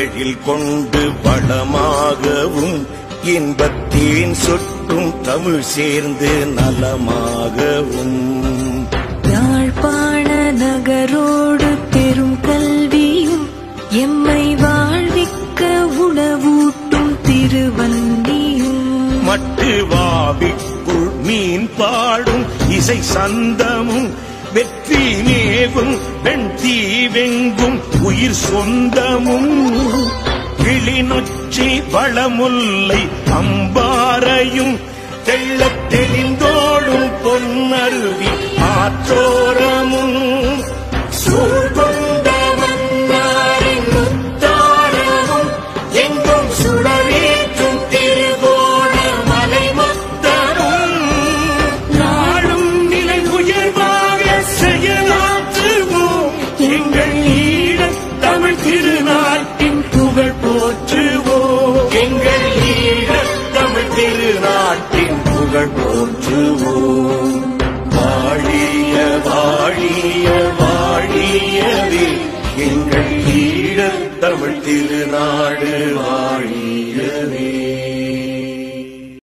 எழில் கொண்டு வளமாகவும் இன்பத்தேன் சொட்டும் தமிழ் சேர்ந்து நலமாகவும் யாழ்ப்பாண நகரோடு பெரும் கல்வியும் எம்மை வாழ்விக்க உணவூட்டும் திருவந்தியும் மட்டு வாவிக்குள் மீன் பாடும் இசை சந்தமும் வெற்றி மேவும் வெண் தீவெங்கும் உயிர் சொந்தமும் கிளிநொச்சி வளமுல்லை அம்பாரையும் தெள்ளத் தெளிந்தோடும் பொன்னருவி ஆற்றோரமும் சூழ்கொண்ட மன்னாரின் முத்தாரமும் எங்கும் சுடரேற்றும் திருகோண மலை மொத்தமும் நாடும் நிலை உயர்வாக செயலாற்றுவோம் எங்கள் ஈழத் தமிழ் திருநாட்டின் புகழ் போற்றுவோம் எங்கள் ஈழத் தமிழ் திருநாட்டின் புகழ் போற்றுவோம் வாழிய வாழிய வாழியவே எங்கள் ஈழத் தமிழ் திருநாடு வாழியவே